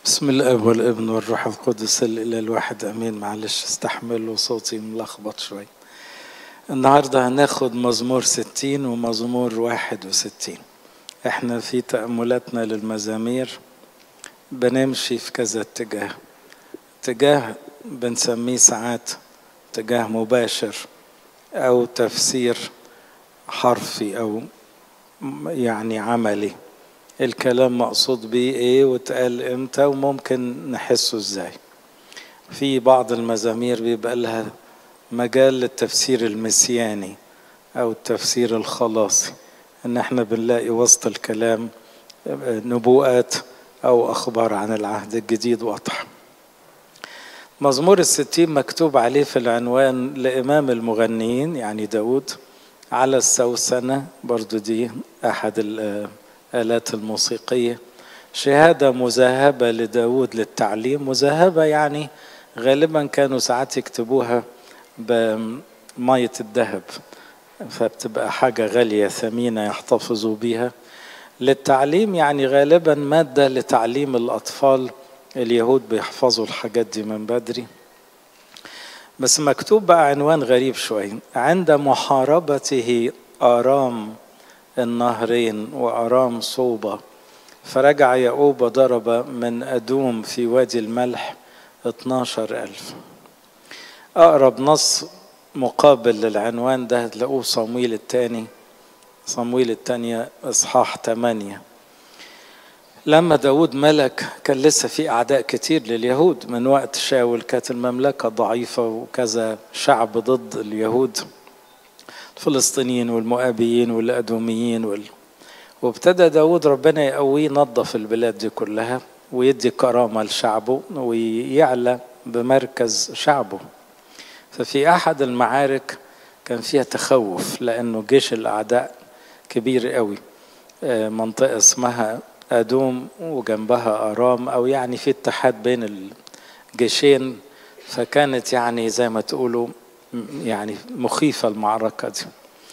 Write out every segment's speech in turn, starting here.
بسم الاب والابن والروح القدس الاله الواحد امين معلش استحملوا صوتي ملخبط شوي النهارده هناخد مزمور ستين ومزمور واحد وستين احنا في تأملاتنا للمزامير بنمشي في كذا اتجاه اتجاه بنسميه ساعات اتجاه مباشر او تفسير حرفي او يعني عملي الكلام مقصود بيه ايه واتقال امتى وممكن نحسه ازاي في بعض المزامير بيبقى لها مجال للتفسير المسياني او التفسير الخلاصي ان احنا بنلاقي وسط الكلام نبوءات او اخبار عن العهد الجديد واضحه مزمور الستين مكتوب عليه في العنوان لإمام المغنيين يعني داود على السوسنة برضو دي أحد الآلات الموسيقية شهادة مذهبة لداود للتعليم مذهبة يعني غالبا كانوا ساعات يكتبوها بمية الذهب فبتبقى حاجة غالية ثمينة يحتفظوا بيها للتعليم يعني غالبا مادة لتعليم الأطفال اليهود بيحفظوا الحاجات دي من بدري بس مكتوب بقى عنوان غريب شوي عند محاربته آرام النهرين وأرام صوبة فرجع يعوب ضرب من أدوم في وادي الملح 12 ألف أقرب نص مقابل للعنوان ده هتلاقوه صمويل الثاني صمويل الثانية إصحاح 8 لما داود ملك كان لسه في أعداء كتير لليهود من وقت شاول كانت المملكة ضعيفة وكذا شعب ضد اليهود الفلسطينيين والمؤابيين والأدوميين وال... وابتدى داود ربنا يقويه ينظف البلاد دي كلها ويدي كرامة لشعبه ويعلى بمركز شعبه ففي أحد المعارك كان فيها تخوف لأنه جيش الأعداء كبير قوي منطقة اسمها أدوم وجنبها أرام أو يعني في اتحاد بين الجيشين فكانت يعني زي ما تقولوا يعني مخيفة المعركة دي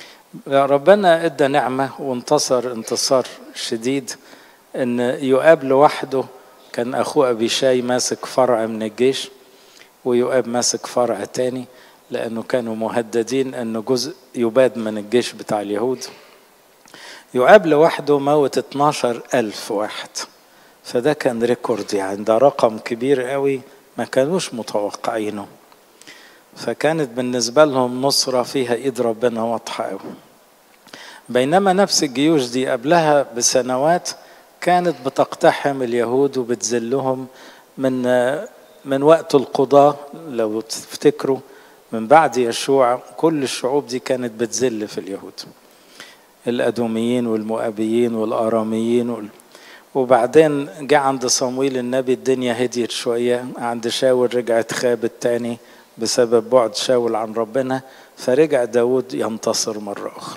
ربنا ادى نعمة وانتصر انتصار شديد ان يؤاب لوحده كان اخوه ابيشاي ماسك فرع من الجيش ويؤاب ماسك فرع تاني لانه كانوا مهددين انه جزء يباد من الجيش بتاع اليهود يؤاب لوحده موت 12 ألف واحد فده كان ريكورد يعني ده رقم كبير قوي ما كانوش متوقعينه فكانت بالنسبة لهم نصرة فيها إيد ربنا واضحة قوي بينما نفس الجيوش دي قبلها بسنوات كانت بتقتحم اليهود وبتذلهم من من وقت القضاة لو تفتكروا من بعد يشوع كل الشعوب دي كانت بتذل في اليهود الأدوميين والمؤابيين والآراميين وال... وبعدين جه عند صمويل النبي الدنيا هديت شوية عند شاول رجعت خابت تاني بسبب بعد شاول عن ربنا فرجع داود ينتصر مرة أخرى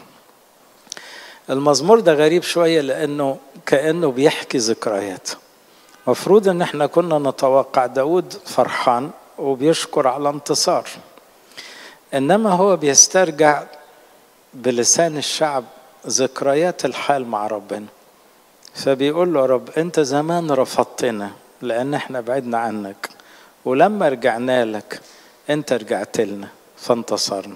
المزمور ده غريب شوية لأنه كأنه بيحكي ذكريات مفروض ان احنا كنا نتوقع داود فرحان وبيشكر على انتصار انما هو بيسترجع بلسان الشعب ذكريات الحال مع ربنا فبيقول له رب انت زمان رفضتنا لان احنا بعدنا عنك ولما رجعنا لك انت رجعت لنا فانتصرنا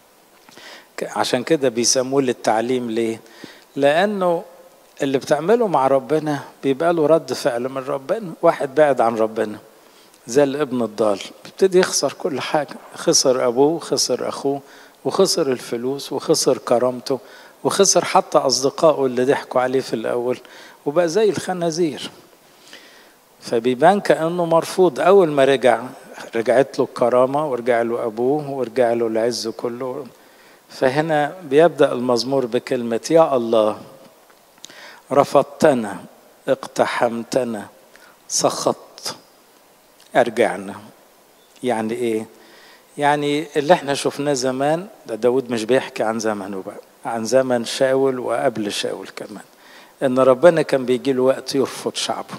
عشان كده بيسموه للتعليم ليه لانه اللي بتعمله مع ربنا بيبقى له رد فعل من ربنا واحد بعد عن ربنا زي الابن الضال بيبتدي يخسر كل حاجه خسر ابوه خسر اخوه وخسر الفلوس وخسر كرامته وخسر حتى اصدقائه اللي ضحكوا عليه في الاول وبقى زي الخنازير فبيبان كانه مرفوض اول ما رجع رجعت له الكرامه ورجع له ابوه ورجع له العز كله فهنا بيبدا المزمور بكلمه يا الله رفضتنا اقتحمتنا سخطت ارجعنا يعني ايه يعني اللي احنا شفناه زمان ده داود مش بيحكي عن زمنه بقى عن زمن شاول وقبل شاول كمان ان ربنا كان بيجي له وقت يرفض شعبه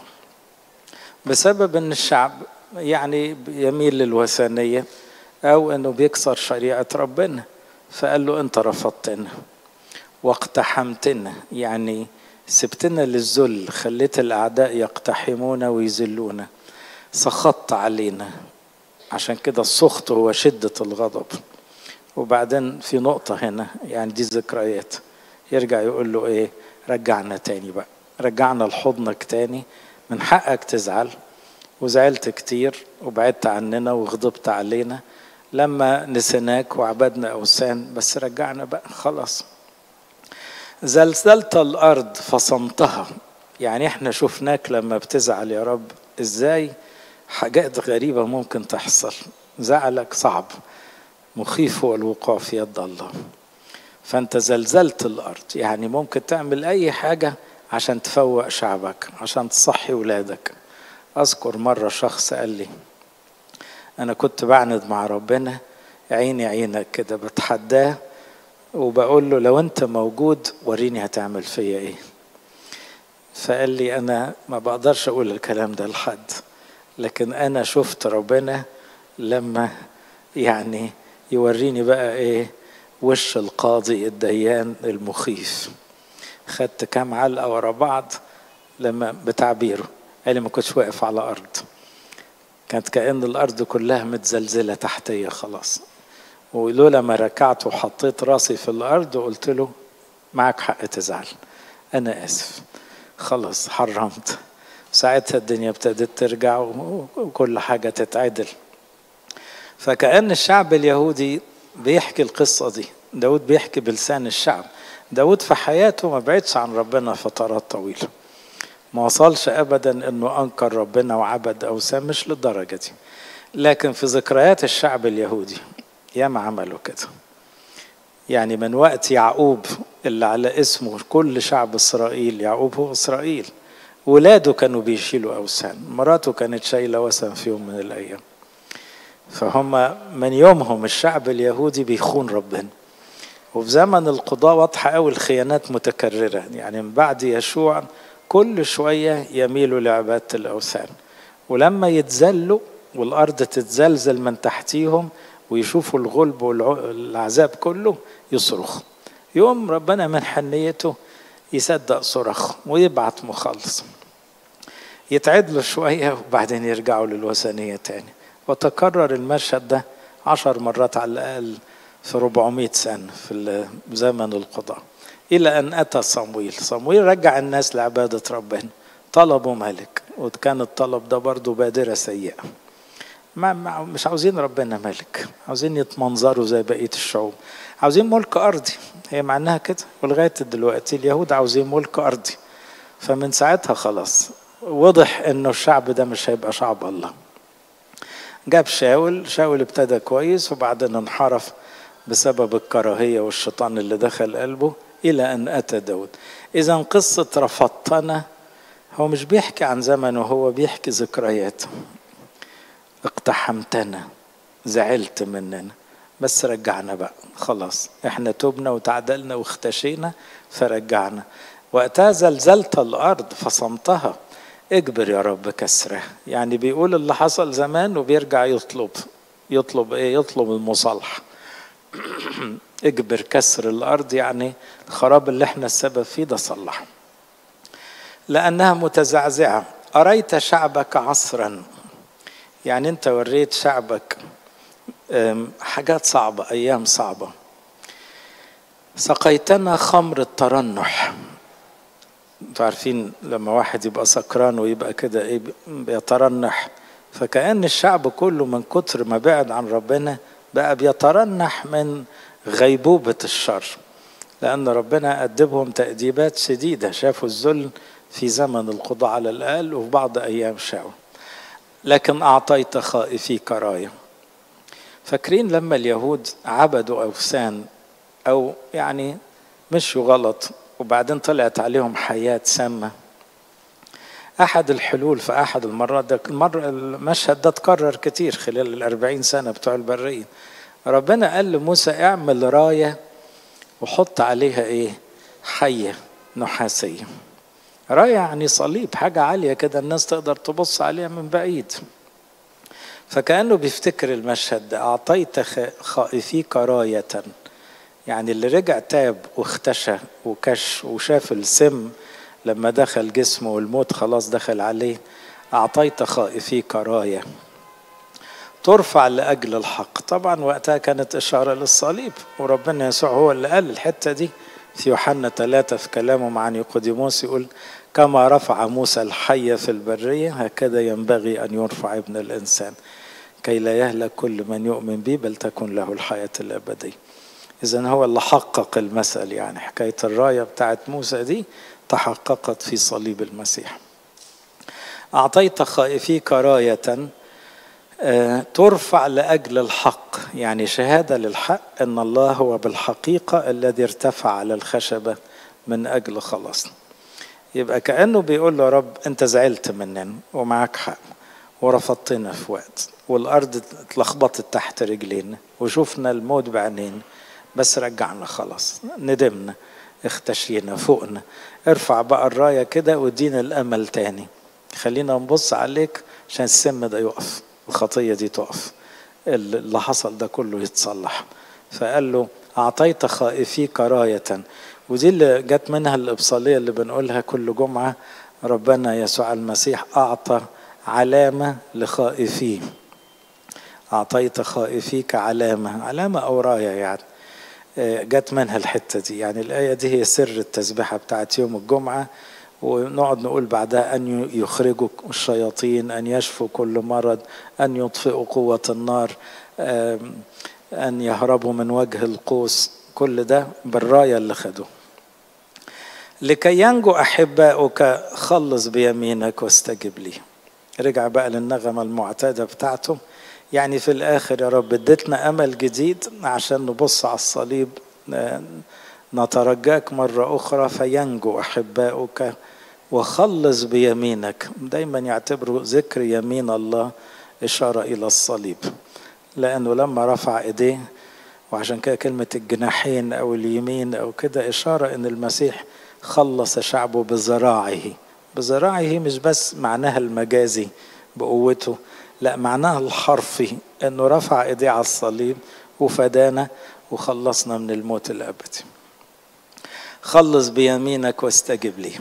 بسبب ان الشعب يعني يميل للوثنية او انه بيكسر شريعة ربنا فقال له انت رفضتنا واقتحمتنا يعني سبتنا للذل خليت الأعداء يقتحمونا ويذلونا سخطت علينا عشان كده السخط هو شدة الغضب وبعدين في نقطة هنا يعني دي ذكريات يرجع يقول له ايه رجعنا تاني بقى رجعنا لحضنك تاني من حقك تزعل وزعلت كتير وبعدت عننا وغضبت علينا لما نسيناك وعبدنا أوثان بس رجعنا بقى خلاص زلزلت الأرض فصمتها يعني احنا شفناك لما بتزعل يا رب ازاي حاجات غريبة ممكن تحصل زعلك صعب مخيف هو الوقوع في يد الله فانت زلزلت الارض يعني ممكن تعمل اي حاجة عشان تفوق شعبك عشان تصحي ولادك اذكر مرة شخص قال لي انا كنت بعند مع ربنا عيني عينك كده بتحداه وبقول له لو انت موجود وريني هتعمل فيا ايه فقال لي انا ما بقدرش اقول الكلام ده لحد لكن انا شفت ربنا لما يعني يوريني بقى ايه وش القاضي الديان المخيف خدت كام علقه ورا بعض لما بتعبيره قال لي ما كنتش واقف على ارض كانت كأن الأرض كلها متزلزلة تحتية خلاص ولولا ما ركعت وحطيت راسي في الأرض وقلت له معك حق تزعل أنا آسف خلاص حرمت ساعتها الدنيا ابتدت ترجع وكل حاجة تتعدل فكأن الشعب اليهودي بيحكي القصة دي داود بيحكي بلسان الشعب داود في حياته ما بعدش عن ربنا فترات طويلة ما وصلش أبدا أنه أنكر ربنا وعبد أوثان مش للدرجة دي لكن في ذكريات الشعب اليهودي ياما عملوا كده يعني من وقت يعقوب اللي على اسمه كل شعب إسرائيل يعقوب هو إسرائيل ولاده كانوا بيشيلوا أوثان مراته كانت شايلة وثن في يوم من الأيام فهم من يومهم الشعب اليهودي بيخون ربنا وفي زمن القضاء واضحة أوي الخيانات متكررة يعني من بعد يشوع كل شوية يميلوا لعبادة الأوثان ولما يتزلوا والأرض تتزلزل من تحتيهم ويشوفوا الغلب والعذاب كله يصرخ يوم ربنا من حنيته يصدق صرخ ويبعت مخلص يتعدلوا شوية وبعدين يرجعوا للوثنية تاني وتكرر المشهد ده عشر مرات على الأقل في 400 سنة في زمن القضاء إلى أن أتى صمويل صمويل رجع الناس لعبادة ربنا طلبوا ملك وكان الطلب ده برضه بادرة سيئة ما مش عاوزين ربنا ملك عاوزين يتمنظروا زي بقية الشعوب عاوزين ملك أرضي هي معناها كده ولغاية دلوقتي اليهود عاوزين ملك أرضي فمن ساعتها خلاص وضح انه الشعب ده مش هيبقى شعب الله جاب شاول شاول ابتدى كويس وبعدين انحرف بسبب الكراهية والشيطان اللي دخل قلبه إلى أن أتى داود إذا قصة رفضتنا هو مش بيحكي عن زمنه هو بيحكي ذكرياته اقتحمتنا زعلت مننا بس رجعنا بقى خلاص احنا تبنا وتعدلنا واختشينا فرجعنا وقتها زلزلت الأرض فصمتها اجبر يا رب كسره يعني بيقول اللي حصل زمان وبيرجع يطلب يطلب ايه يطلب المصالحه اجبر كسر الارض يعني الخراب اللي احنا السبب فيه ده صلحه لانها متزعزعه اريت شعبك عصرا يعني انت وريت شعبك حاجات صعبه ايام صعبه سقيتنا خمر الترنح انتوا عارفين لما واحد يبقى سكران ويبقى كده ايه بيترنح فكأن الشعب كله من كتر ما بعد عن ربنا بقى بيترنح من غيبوبة الشر لأن ربنا أدبهم تأديبات شديدة شافوا الذل في زمن القضاء على الأقل وفي بعض أيام شاول لكن أعطيت خائفي كراية فاكرين لما اليهود عبدوا أوثان أو يعني مشوا غلط وبعدين طلعت عليهم حياة سامة أحد الحلول في أحد المرات ده المرة المشهد ده اتكرر كتير خلال الأربعين سنة بتوع البرية ربنا قال لموسى اعمل راية وحط عليها إيه حية نحاسية راية يعني صليب حاجة عالية كده الناس تقدر تبص عليها من بعيد فكأنه بيفتكر المشهد ده أعطيت خائفيك راية يعني اللي رجع تاب واختشى وكش وشاف السم لما دخل جسمه والموت خلاص دخل عليه أعطيت خائفيك راية ترفع لأجل الحق طبعا وقتها كانت إشارة للصليب وربنا يسوع هو اللي قال الحتة دي في يوحنا ثلاثة في كلامه مع نيقوديموس يقول كما رفع موسى الحي في البرية هكذا ينبغي أن يرفع ابن الإنسان كي لا يهلك كل من يؤمن به بل تكون له الحياة الأبدية إذا هو اللي حقق المثل يعني حكاية الراية بتاعت موسى دي تحققت في صليب المسيح أعطيت خائفيك راية ترفع لأجل الحق يعني شهادة للحق أن الله هو بالحقيقة الذي ارتفع على الخشبة من أجل خلاصنا يبقى كأنه بيقول له رب أنت زعلت مننا ومعك حق ورفضتنا في وقت والأرض اتلخبطت تحت رجلينا وشوفنا الموت بعينينا بس رجعنا خلاص ندمنا اختشينا فوقنا ارفع بقى الراية كده وادينا الأمل تاني خلينا نبص عليك عشان السم ده يقف الخطية دي تقف اللي حصل ده كله يتصلح فقال له أعطيت خائفيك راية ودي اللي جت منها الإبصالية اللي بنقولها كل جمعة ربنا يسوع المسيح أعطى علامة لخائفيه أعطيت خائفيك علامة علامة أو راية يعني جت منها الحتة دي يعني الآية دي هي سر التسبيحة بتاعت يوم الجمعة ونقعد نقول بعدها أن يخرجوا الشياطين أن يشفوا كل مرض أن يطفئوا قوة النار أن يهربوا من وجه القوس كل ده بالراية اللي خدوه لكي ينجو أحباؤك خلص بيمينك واستجب لي رجع بقى للنغمة المعتادة بتاعته يعني في الآخر يا رب اديتنا أمل جديد عشان نبص على الصليب نترجاك مرة أخرى فينجو أحباؤك وخلص بيمينك دايما يعتبروا ذكر يمين الله إشارة إلى الصليب لأنه لما رفع إيديه وعشان كده كلمة الجناحين أو اليمين أو كده إشارة إن المسيح خلص شعبه بذراعه بذراعه مش بس معناها المجازي بقوته لا معناها الحرفي انه رفع ايديه على الصليب وفدانا وخلصنا من الموت الابدي خلص بيمينك واستجب لي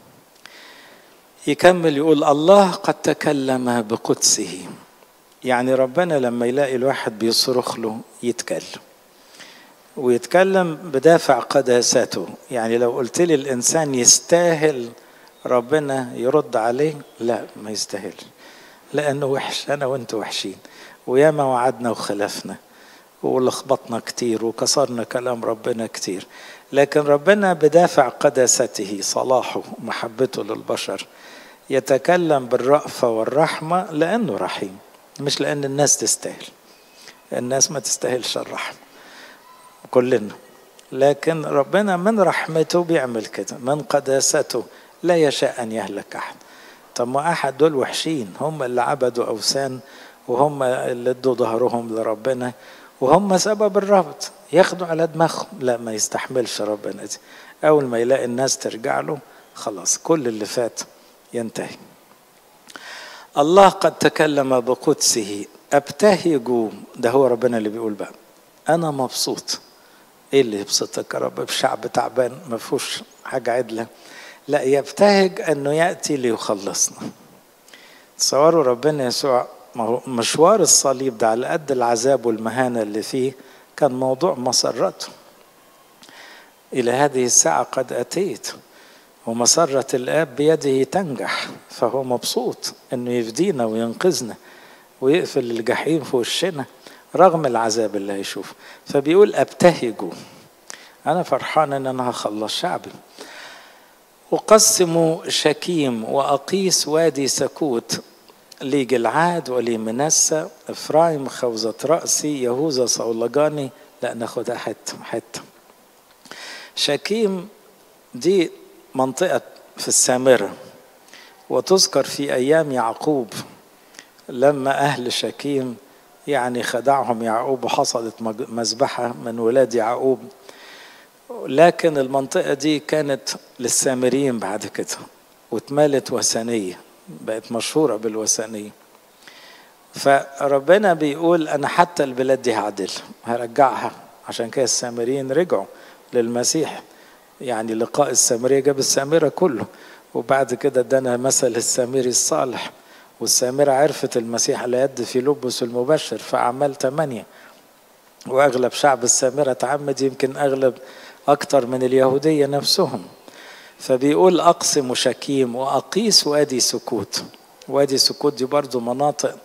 يكمل يقول الله قد تكلم بقدسه يعني ربنا لما يلاقي الواحد بيصرخ له يتكلم ويتكلم بدافع قداسته يعني لو قلت لي الانسان يستاهل ربنا يرد عليه لا ما يستاهلش لانه وحش انا وانت وحشين وياما وعدنا وخلفنا ولخبطنا كتير وكسرنا كلام ربنا كتير لكن ربنا بدافع قداسته صلاحه محبته للبشر يتكلم بالرأفة والرحمة لأنه رحيم مش لأن الناس تستاهل الناس ما تستاهلش الرحمة كلنا لكن ربنا من رحمته بيعمل كده من قداسته لا يشاء أن يهلك أحد طب ما أحد دول وحشين هم اللي عبدوا أوثان وهم اللي ادوا ظهرهم لربنا وهم سبب الربط ياخدوا على دماغهم لا ما يستحملش ربنا دي أول ما يلاقي الناس ترجع له خلاص كل اللي فات ينتهي الله قد تكلم بقدسه ابتهج ده هو ربنا اللي بيقول بقى انا مبسوط ايه اللي يبسطك يا رب في شعب تعبان ما فيهوش حاجه عدله لا يبتهج انه ياتي ليخلصنا تصوروا ربنا يسوع مشوار الصليب ده على قد العذاب والمهانه اللي فيه كان موضوع مسرته الى هذه الساعه قد اتيت ومسرة الآب بيده تنجح فهو مبسوط إنه يفدينا وينقذنا ويقفل الجحيم في وشنا رغم العذاب اللي هيشوفه فبيقول أبتهجوا أنا فرحان إن أنا هخلص شعبي أقسم شكيم وأقيس وادي سكوت لي جلعاد ولي منسى إفرايم خوذة رأسي يهوذا صولجاني لا ناخدها حتة حتة شكيم دي منطقة في السامرة وتذكر في أيام يعقوب لما أهل شكيم يعني خدعهم يعقوب وحصلت مذبحة من ولاد يعقوب لكن المنطقة دي كانت للسامريين بعد كده واتمالت وثنية بقت مشهورة بالوثنية فربنا بيقول أنا حتى البلاد دي هعدل هرجعها عشان كده السامريين رجعوا للمسيح يعني لقاء السامرية جاب السامرة كله وبعد كده ادانا مثل السامري الصالح والسامرة عرفت المسيح على يد فيلبس المبشر في أعمال ثمانية وأغلب شعب السامرة تعمد يمكن أغلب أكتر من اليهودية نفسهم فبيقول أقسم شكيم وأقيس وادي سكوت وادي سكوت دي برضو مناطق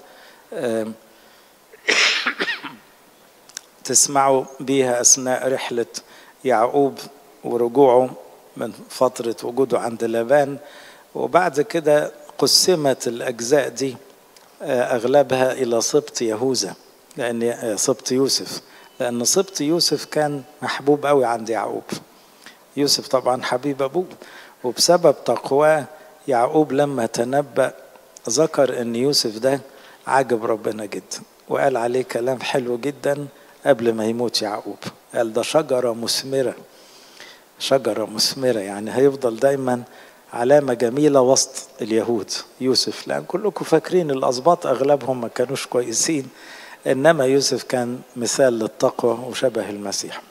تسمعوا بيها أثناء رحلة يعقوب ورجوعه من فترة وجوده عند لابان وبعد كده قسمت الأجزاء دي أغلبها إلى سبط يهوذا لأن سبط يوسف لأن سبط يوسف كان محبوب قوي عند يعقوب يوسف طبعا حبيب أبوه وبسبب تقواه يعقوب لما تنبأ ذكر أن يوسف ده عجب ربنا جدا وقال عليه كلام حلو جدا قبل ما يموت يعقوب قال ده شجرة مثمرة شجرة مثمرة يعني هيفضل دايما علامة جميلة وسط اليهود يوسف لأن كلكم فاكرين الأسباط أغلبهم ما كانوش كويسين إنما يوسف كان مثال للتقوى وشبه المسيح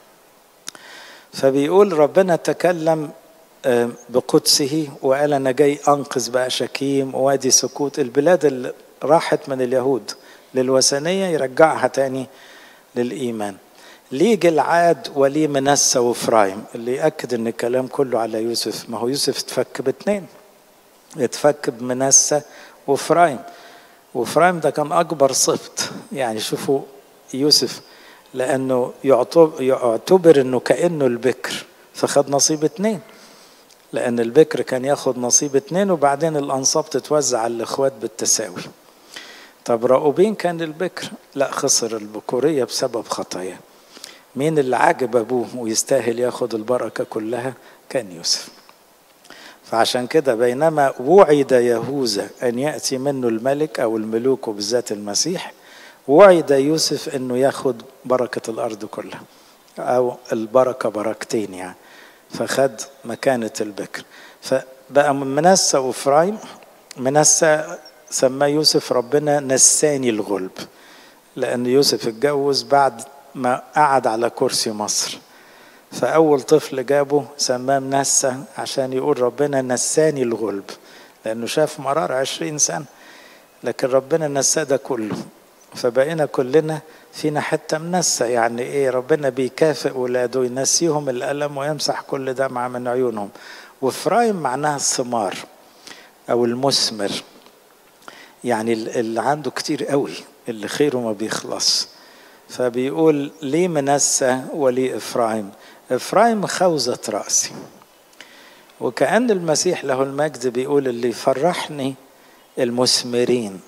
فبيقول ربنا تكلم بقدسه وقال أنا جاي أنقذ بقى شكيم ووادي سكوت البلاد اللي راحت من اليهود للوثنية يرجعها تاني للإيمان ليه جلعاد وليه منسى وفرايم اللي يأكد ان الكلام كله على يوسف ما هو يوسف اتفك باتنين اتفك بمنسى وفرايم وفرايم ده كان أكبر سبط يعني شوفوا يوسف لأنه يعتبر أنه كأنه البكر فخد نصيب اتنين لأن البكر كان ياخد نصيب اتنين وبعدين الأنصاب تتوزع على الإخوات بالتساوي طب راؤوبين كان البكر لا خسر البكورية بسبب خطاياه مين اللي عاجب أبوه ويستاهل ياخد البركة كلها كان يوسف فعشان كده بينما وعد يهوذا أن يأتي منه الملك أو الملوك وبالذات المسيح وعد يوسف أنه ياخد بركة الأرض كلها أو البركة بركتين يعني فخد مكانة البكر فبقى منسى وفرايم منسى سماه يوسف ربنا نساني الغلب لأن يوسف اتجوز بعد ما قعد على كرسي مصر فأول طفل جابه سماه منسى عشان يقول ربنا نساني الغلب لأنه شاف مرار عشرين سنة لكن ربنا نساه ده كله فبقينا كلنا فينا حتة منسى يعني إيه ربنا بيكافئ ولاده ينسيهم الألم ويمسح كل دمعة من عيونهم وفرايم معناها الثمار أو المثمر يعني اللي عنده كتير قوي اللي خيره ما بيخلص فبيقول ليه منسى وليه إفرايم إفرايم خوذة رأسي وكأن المسيح له المجد بيقول اللي يفرحني المثمرين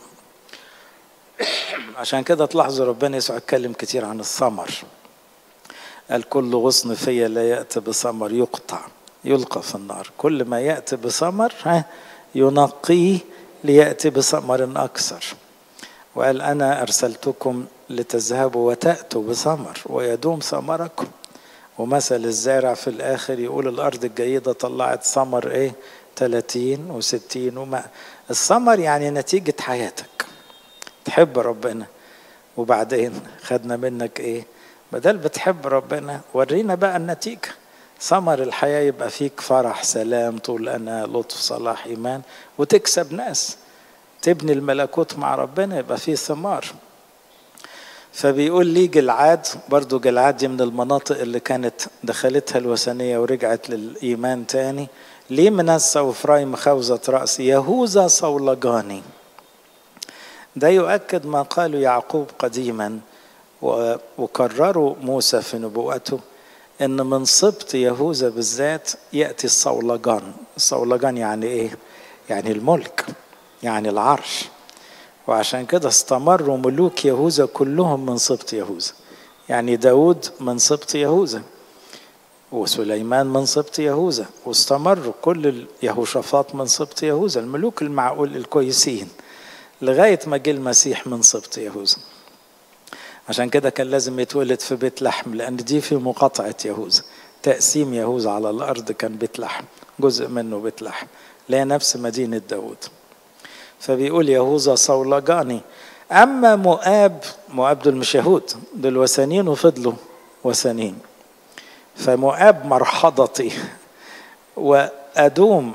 عشان كده تلاحظوا ربنا يسوع اتكلم كتير عن الثمر قال كل غصن فيا لا يأتي بثمر يقطع يلقى في النار كل ما يأتي بثمر ها ينقيه ليأتي بثمر أكثر وقال أنا أرسلتكم لتذهبوا وتأتوا بثمر ويدوم ثمركم ومثل الزارع في الآخر يقول الأرض الجيدة طلعت ثمر إيه 30 و60 وما الثمر يعني نتيجة حياتك تحب ربنا وبعدين خدنا منك إيه بدل بتحب ربنا ورينا بقى النتيجة ثمر الحياة يبقى فيك فرح سلام طول أنا لطف صلاح إيمان وتكسب ناس تبني الملكوت مع ربنا يبقى فيه ثمار فبيقول لي جلعاد برضو جلعاد دي من المناطق اللي كانت دخلتها الوثنية ورجعت للإيمان تاني ليه منسى وفرايم خوذة رأس يهوذا صولجاني ده يؤكد ما قاله يعقوب قديما وكرروا موسى في نبوءته ان من سبط يهوذا بالذات ياتي الصولجان الصولجان يعني ايه يعني الملك يعني العرش وعشان كده استمروا ملوك يهوذا كلهم من سبط يهوذا يعني داود من سبط يهوذا وسليمان من سبط يهوذا واستمروا كل اليهوشافاط من سبط يهوذا الملوك المعقول الكويسين لغاية ما جه المسيح من سبط يهوذا عشان كده كان لازم يتولد في بيت لحم لأن دي في مقاطعة يهوذا تقسيم يهوذا على الأرض كان بيت لحم جزء منه بيت لحم لا نفس مدينة داود فبيقول يهوذا صولجاني أما مؤاب مؤاب دول مش يهود دول وثنيين وفضلوا وثنيين فمؤاب مرحضتي وأدوم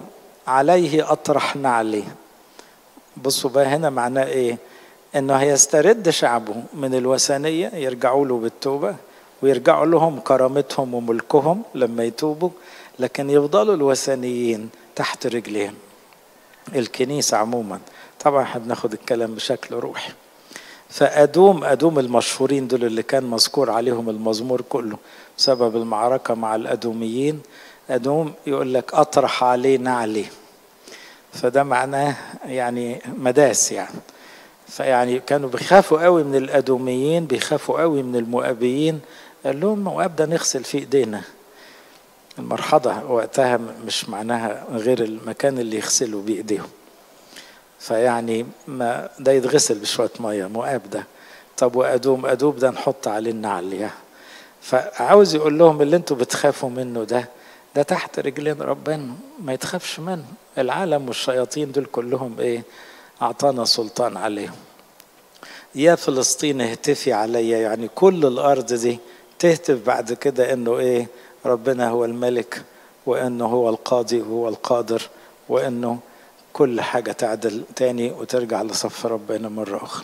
عليه أطرح نعلي بصوا بقى هنا معناه إيه إنه هيسترد شعبه من الوثنية يرجعوا له بالتوبة ويرجعوا لهم كرامتهم وملكهم لما يتوبوا لكن يفضلوا الوثنيين تحت رجليهم الكنيسة عموما طبعا احنا بناخد الكلام بشكل روحي فأدوم أدوم المشهورين دول اللي كان مذكور عليهم المزمور كله بسبب المعركة مع الأدوميين أدوم يقول لك أطرح عليه نعلي فده معناه يعني مداس يعني فيعني كانوا بيخافوا قوي من الأدوميين بيخافوا قوي من المؤابيين قال لهم مؤاب ده نغسل فيه إيدينا المرحضة وقتها مش معناها غير المكان اللي يغسلوا بيه إيديهم فيعني ما ده يتغسل بشوية مية مؤاب ده طب وأدوم أدوب ده نحط عليه النعل يعني فعاوز يقول لهم اللي انتوا بتخافوا منه ده ده تحت رجلين ربنا ما يتخافش منه العالم والشياطين دول كلهم ايه اعطانا سلطان عليهم يا فلسطين اهتفي عليا يعني كل الارض دي تهتف بعد كده انه ايه ربنا هو الملك وانه هو القاضي وهو القادر وانه كل حاجه تعدل تاني وترجع لصف ربنا مره اخرى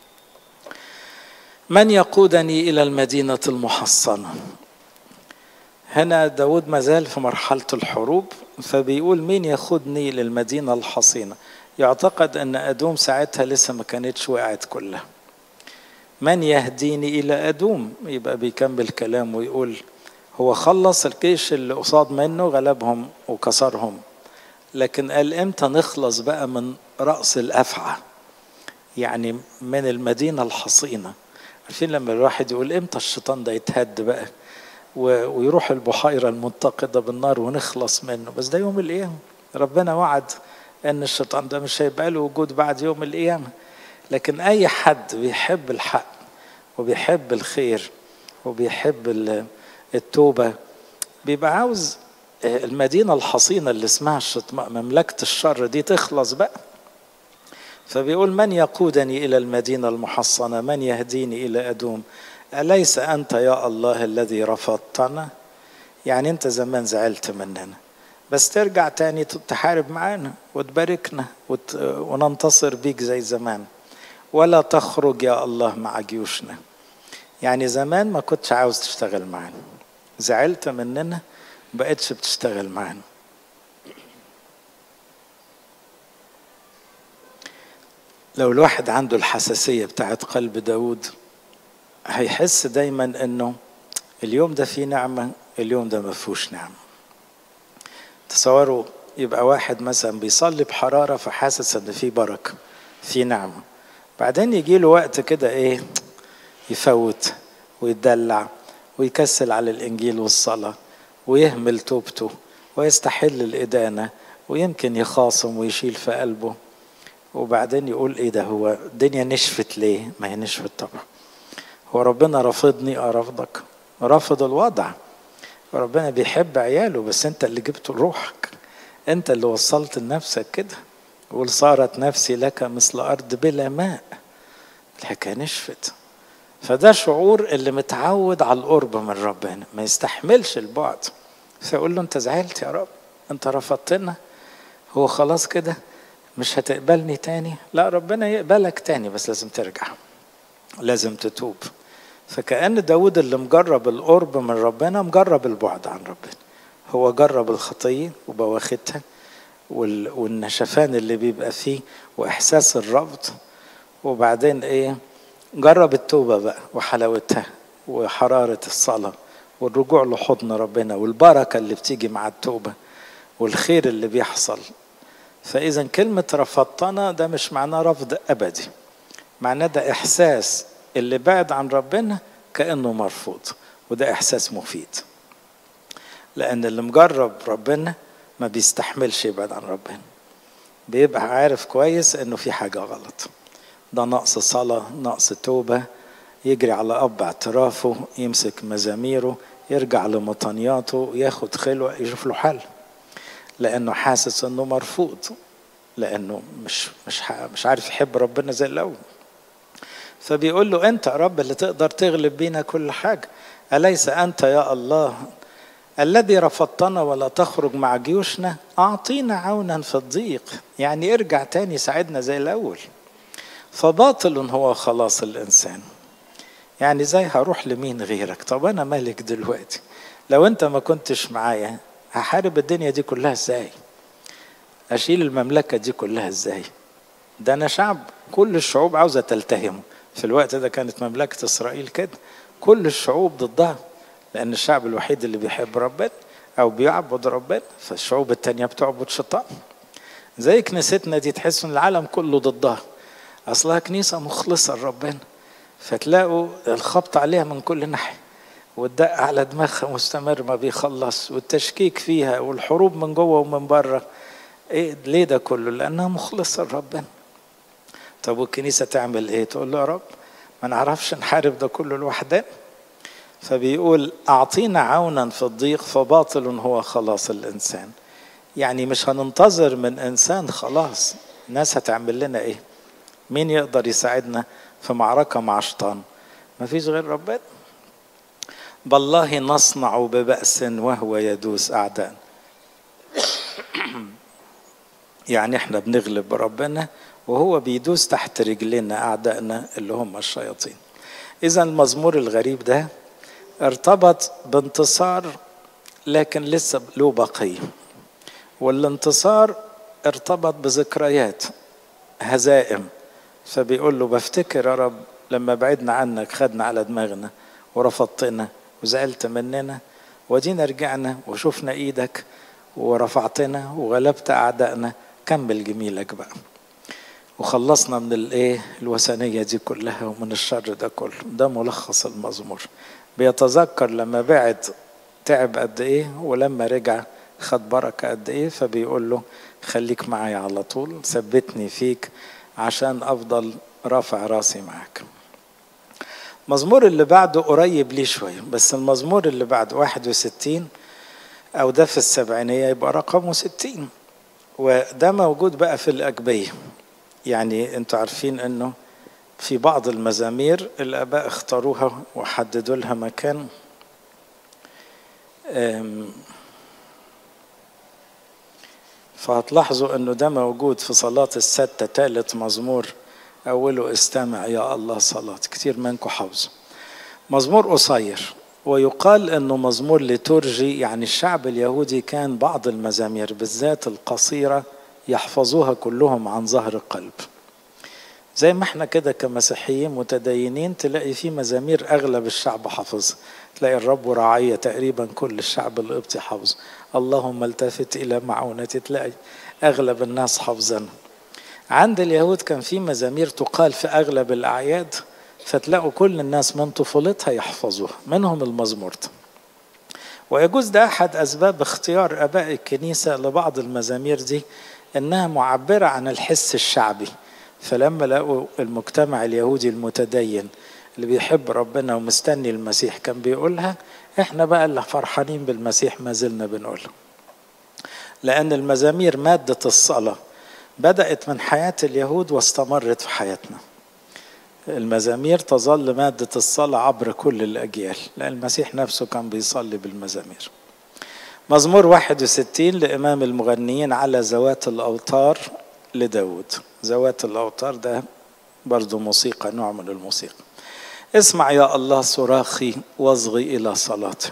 من يقودني الى المدينه المحصنه هنا داود مازال في مرحله الحروب فبيقول مين ياخدني للمدينه الحصينه يعتقد ان ادوم ساعتها لسه ما كانتش وقعت كلها من يهديني الى ادوم يبقى بيكمل كلام ويقول هو خلص الجيش اللي قصاد منه غلبهم وكسرهم لكن قال امتى نخلص بقى من راس الافعى يعني من المدينه الحصينه عارفين لما الواحد يقول امتى الشيطان ده يتهد بقى ويروح البحيره المنتقده بالنار ونخلص منه بس ده يوم القيامه ربنا وعد ان الشيطان ده مش هيبقى له وجود بعد يوم القيامه لكن اي حد بيحب الحق وبيحب الخير وبيحب التوبه بيبقى عاوز المدينه الحصينه اللي اسمها الشطماء مملكه الشر دي تخلص بقى فبيقول من يقودني الى المدينه المحصنه من يهديني الى ادوم اليس انت يا الله الذي رفضتنا يعني انت زمان زعلت مننا بس ترجع تاني تحارب معانا وتباركنا وت... وننتصر بيك زي زمان ولا تخرج يا الله مع جيوشنا يعني زمان ما كنتش عاوز تشتغل معانا زعلت مننا بقتش بتشتغل معانا لو الواحد عنده الحساسية بتاعت قلب داود هيحس دايما انه اليوم ده فيه نعمة اليوم ده ما فيهوش نعمة تصوروا يبقى واحد مثلا بيصلي بحرارة فحاسس ان في بركة في نعمة بعدين يجي له وقت كده ايه يفوت ويتدلع ويكسل على الانجيل والصلاة ويهمل توبته ويستحل الإدانة ويمكن يخاصم ويشيل في قلبه وبعدين يقول ايه ده هو الدنيا نشفت ليه ما هي نشفت طبعا هو ربنا رافضني اه رفضك رافض الوضع ربنا بيحب عياله بس انت اللي جبته لروحك انت اللي وصلت لنفسك كده قول صارت نفسي لك مثل ارض بلا ماء الحكايه نشفت فده شعور اللي متعود على القرب من ربنا ما يستحملش البعد فيقول له انت زعلت يا رب انت رفضتنا هو خلاص كده مش هتقبلني تاني لا ربنا يقبلك تاني بس لازم ترجع لازم تتوب فكأن داود اللي مجرب القرب من ربنا مجرب البعد عن ربنا هو جرب الخطية وبواختها والنشفان اللي بيبقى فيه وإحساس الرفض وبعدين إيه جرب التوبة بقى وحلاوتها وحرارة الصلاة والرجوع لحضن ربنا والبركة اللي بتيجي مع التوبة والخير اللي بيحصل فإذا كلمة رفضتنا ده مش معناه رفض أبدي معناه ده إحساس اللي بعد عن ربنا كأنه مرفوض وده إحساس مفيد لأن اللي مجرب ربنا ما بيستحملش يبعد عن ربنا بيبقى عارف كويس إنه في حاجة غلط ده نقص صلاة نقص توبة يجري على أب اعترافه يمسك مزاميره يرجع لمطنياته ياخد خلوة يشوف له حل لأنه حاسس إنه مرفوض لأنه مش مش مش عارف يحب ربنا زي الأول فبيقول له أنت يا رب اللي تقدر تغلب بينا كل حاجة أليس أنت يا الله الذي رفضتنا ولا تخرج مع جيوشنا أعطينا عونا في الضيق يعني ارجع تاني ساعدنا زي الأول فباطل هو خلاص الإنسان يعني زي هروح لمين غيرك طب أنا مالك دلوقتي لو أنت ما كنتش معايا هحارب الدنيا دي كلها إزاي أشيل المملكة دي كلها إزاي ده أنا شعب كل الشعوب عاوزة تلتهمه في الوقت ده كانت مملكة إسرائيل كده كل الشعوب ضدها لأن الشعب الوحيد اللي بيحب ربنا أو بيعبد ربنا فالشعوب التانية بتعبد شيطان زي كنيستنا دي تحس إن العالم كله ضدها أصلها كنيسة مخلصة لربنا فتلاقوا الخبط عليها من كل ناحية والدق على دماغها مستمر ما بيخلص والتشكيك فيها والحروب من جوه ومن بره ايه ليه ده كله لانها مخلصه لربنا طب والكنيسه تعمل ايه تقول له يا رب ما نعرفش نحارب ده كله لوحدنا فبيقول اعطينا عونا في الضيق فباطل هو خلاص الانسان يعني مش هننتظر من انسان خلاص الناس هتعمل لنا ايه مين يقدر يساعدنا في معركه مع شيطان مفيش غير ربنا بالله نصنع ببأس وهو يدوس أعداء يعني احنا بنغلب ربنا وهو بيدوس تحت رجلنا أعدائنا اللي هم الشياطين إذا المزمور الغريب ده ارتبط بانتصار لكن لسه له بقية والانتصار ارتبط بذكريات هزائم فبيقول له بفتكر يا رب لما بعدنا عنك خدنا على دماغنا ورفضتنا وزعلت مننا ودينا رجعنا وشفنا ايدك ورفعتنا وغلبت اعدائنا كمل جميلك بقى وخلصنا من الايه الوثنيه دي كلها ومن الشر ده كله ده ملخص المزمور بيتذكر لما بعد تعب قد ايه ولما رجع خد بركه قد ايه فبيقول له خليك معايا على طول ثبتني فيك عشان افضل رافع راسي معاك المزمور اللي بعده قريب ليه شوية بس المزمور اللي بعد 61 أو ده في السبعينية يبقى رقمه 60 وده موجود بقى في الأجبية يعني انتوا عارفين انه في بعض المزامير الآباء اختاروها وحددوا لها مكان فهتلاحظوا انه ده موجود في صلاة الستة ثالث مزمور أوله استمع يا الله صلاة كتير منكم حافظه مزمور قصير ويقال أنه مزمور لترجي يعني الشعب اليهودي كان بعض المزامير بالذات القصيرة يحفظوها كلهم عن ظهر القلب زي ما احنا كده كمسيحيين متدينين تلاقي في مزامير أغلب الشعب حافظها تلاقي الرب رعية تقريبا كل الشعب القبطي حافظه اللهم التفت إلى معونتي تلاقي أغلب الناس حافظينها عند اليهود كان في مزامير تقال في أغلب الأعياد فتلاقوا كل الناس من طفولتها يحفظوها منهم المزمور ده ويجوز ده أحد أسباب اختيار آباء الكنيسة لبعض المزامير دي إنها معبرة عن الحس الشعبي فلما لقوا المجتمع اليهودي المتدين اللي بيحب ربنا ومستني المسيح كان بيقولها احنا بقى اللي فرحانين بالمسيح ما زلنا بنقولها لأن المزامير مادة الصلاة بدأت من حياة اليهود واستمرت في حياتنا المزامير تظل مادة الصلاة عبر كل الأجيال لأن المسيح نفسه كان بيصلي بالمزامير مزمور 61 لإمام المغنيين على ذوات الأوتار لداود ذوات الأوتار ده برضو موسيقى نوع من الموسيقى اسمع يا الله صراخي واصغي إلى صلاتي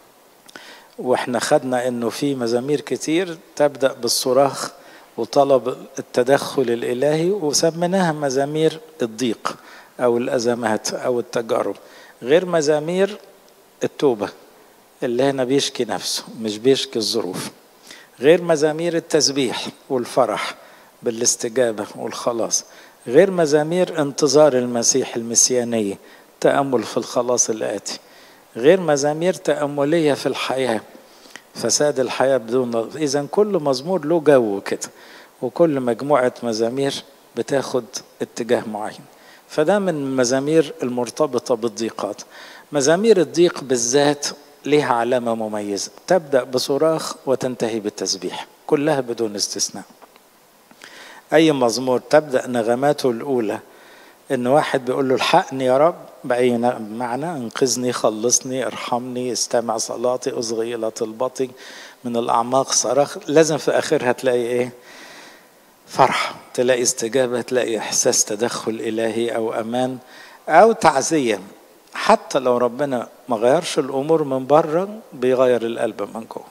واحنا خدنا انه في مزامير كتير تبدأ بالصراخ وطلب التدخل الإلهي وسميناها مزامير الضيق أو الأزمات أو التجارب غير مزامير التوبة اللي هنا بيشكي نفسه مش بيشكي الظروف غير مزامير التسبيح والفرح بالاستجابة والخلاص غير مزامير انتظار المسيح المسيانية تأمل في الخلاص الآتي غير مزامير تأملية في الحياة فساد الحياة بدون إذا كل مزمور له جو كده وكل مجموعة مزامير بتاخد اتجاه معين فده من المزامير المرتبطة بالضيقات مزامير الضيق بالذات لها علامة مميزة تبدأ بصراخ وتنتهي بالتسبيح كلها بدون استثناء أي مزمور تبدأ نغماته الأولى ان واحد بيقول له الحقني يا رب باي معنى انقذني خلصني ارحمني استمع صلاتي اصغي الى طلبتي من الاعماق صرخ لازم في اخرها تلاقي ايه فرحه تلاقي استجابه تلاقي احساس تدخل الهي او امان او تعزيه حتى لو ربنا ما غيرش الامور من بره بيغير القلب من جوه